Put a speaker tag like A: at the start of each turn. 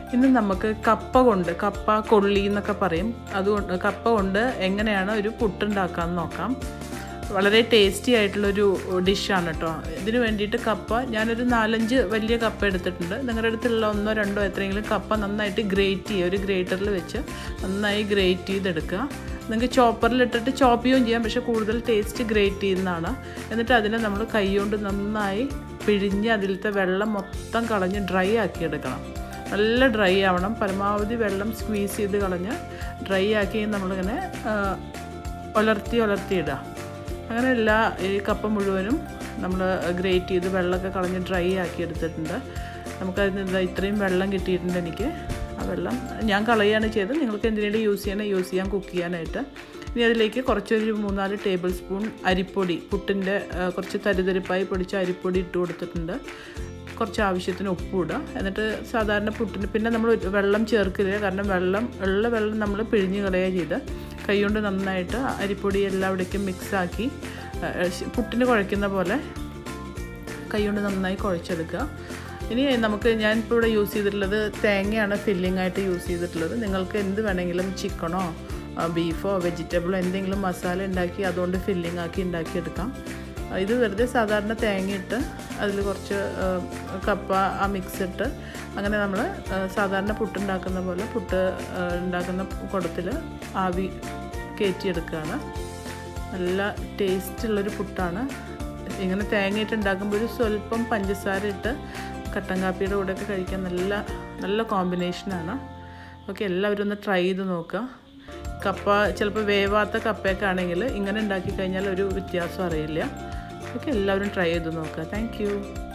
A: ഇന്ന് നമുക്ക് കപ്പ കൊണ്ട് കപ്പ കൊള്ളി എന്നൊക്കെ പറയും അതുകൊണ്ട് കപ്പ കൊണ്ട് എങ്ങനെയാണ് ഒരു പുട്ടുണ്ടാക്കാമെന്ന് നോക്കാം വളരെ ടേസ്റ്റി ആയിട്ടുള്ളൊരു ഡിഷാണ് കേട്ടോ ഇതിന് വേണ്ടിയിട്ട് കപ്പ ഞാനൊരു നാലഞ്ച് വലിയ കപ്പ എടുത്തിട്ടുണ്ട് നിങ്ങളുടെ അടുത്തുള്ള ഒന്നോ രണ്ടോ എത്രയെങ്കിലും കപ്പ നന്നായിട്ട് ഗ്രേറ്റ് ചെയ്യുക ഒരു ഗ്രേറ്ററിൽ വെച്ച് നന്നായി ഗ്രേറ്റ് ചെയ്തെടുക്കുക നിങ്ങൾക്ക് ചോപ്പറിലിട്ടിട്ട് ചോപ്പ് ചെയ്യുകയും ചെയ്യാം പക്ഷേ കൂടുതൽ ടേസ്റ്റ് ഗ്രേറ്റ് ചെയ്യുന്നതാണ് എന്നിട്ട് അതിനെ നമ്മൾ കൈകൊണ്ട് നന്നായി പിഴിഞ്ഞ് അതിലത്തെ വെള്ളം മൊത്തം കളഞ്ഞ് ഡ്രൈ ആക്കി എടുക്കണം നല്ല ഡ്രൈ ആവണം പരമാവധി വെള്ളം സ്ക്വീസ് ചെയ്ത് കളഞ്ഞ് ഡ്രൈ ആക്കി നമ്മളിങ്ങനെ ഒലർത്തി ഒലർത്തി ഇടുക അങ്ങനെ എല്ലാ ഈ കപ്പ മുഴുവനും നമ്മൾ ഗ്രേറ്റ് ചെയ്ത് വെള്ളമൊക്കെ കളഞ്ഞ് ഡ്രൈ ആക്കി എടുത്തിട്ടുണ്ട് നമുക്കതിൽ നിന്ന് ഇത്രയും വെള്ളം കിട്ടിയിട്ടുണ്ട് എനിക്ക് ആ വെള്ളം ഞാൻ കളയാണ് ചെയ്തത് നിങ്ങൾക്ക് എന്തിനേലും യൂസ് ചെയ്യണം യൂസ് ചെയ്യാൻ കുക്ക് ചെയ്യാനായിട്ട് ഇനി അതിലേക്ക് കുറച്ചൊരു മൂന്നാല് ടേബിൾ സ്പൂൺ അരിപ്പൊടി പുട്ടിൻ്റെ കുറച്ച് തരിതരിപ്പായി പൊടിച്ച അരിപ്പൊടി ഇട്ട് കൊടുത്തിട്ടുണ്ട് കുറച്ച് ആവശ്യത്തിന് ഉപ്പും ഇടുക എന്നിട്ട് സാധാരണ പുട്ടിന് പിന്നെ നമ്മൾ വെള്ളം ചേർക്കില്ല കാരണം വെള്ളം ഉള്ള വെള്ളം നമ്മൾ പിഴിഞ്ഞ് കളയുക ചെയ്ത് കൈകൊണ്ട് നന്നായിട്ട് അരിപ്പൊടി എല്ലാവിടേക്കും മിക്സാക്കി പുട്ടിന് കുഴയ്ക്കുന്ന പോലെ കൈകൊണ്ട് നന്നായി കുഴച്ചെടുക്കുക ഇനി നമുക്ക് ഞാനിപ്പോൾ ഇവിടെ യൂസ് ചെയ്തിട്ടുള്ളത് തേങ്ങയാണ് ഫില്ലിംഗ് ആയിട്ട് യൂസ് ചെയ്തിട്ടുള്ളത് നിങ്ങൾക്ക് എന്ത് വേണമെങ്കിലും ചിക്കനോ ബീഫോ വെജിറ്റബിളോ എന്തെങ്കിലും മസാല ഉണ്ടാക്കി അതുകൊണ്ട് ഫില്ലിംഗ് ആക്കി ഉണ്ടാക്കിയെടുക്കാം ഇത് വെറുതെ സാധാരണ തേങ്ങയിട്ട് അതിൽ കുറച്ച് കപ്പ ആ മിക്സ് ഇട്ട് അങ്ങനെ നമ്മൾ സാധാരണ പുട്ടുണ്ടാക്കുന്ന പോലെ പുട്ട് ഉണ്ടാക്കുന്ന കുടത്തിൽ ആവി കയറ്റിയെടുക്കുകയാണ് നല്ല ടേസ്റ്റുള്ളൊരു പുട്ടാണ് ഇങ്ങനെ തേങ്ങയിട്ട് ഉണ്ടാക്കുമ്പോൾ ഒരു സ്വല്പം പഞ്ചസാര ഇട്ട് കട്ടൻ കാപ്പിയുടെ കൂടെയൊക്കെ കഴിക്കാൻ നല്ല നല്ല കോമ്പിനേഷനാണ് ഓക്കെ എല്ലാവരും ഒന്ന് ട്രൈ ചെയ്ത് നോക്കുക കപ്പ ചിലപ്പോൾ വേവാത്ത കപ്പയൊക്കെ ആണെങ്കിൽ ഇങ്ങനെ ഉണ്ടാക്കി കഴിഞ്ഞാൽ ഒരു വ്യത്യാസം അറിയില്ല ഓക്കെ എല്ലാവരും ട്രൈ ചെയ്ത് നോക്കുക താങ്ക്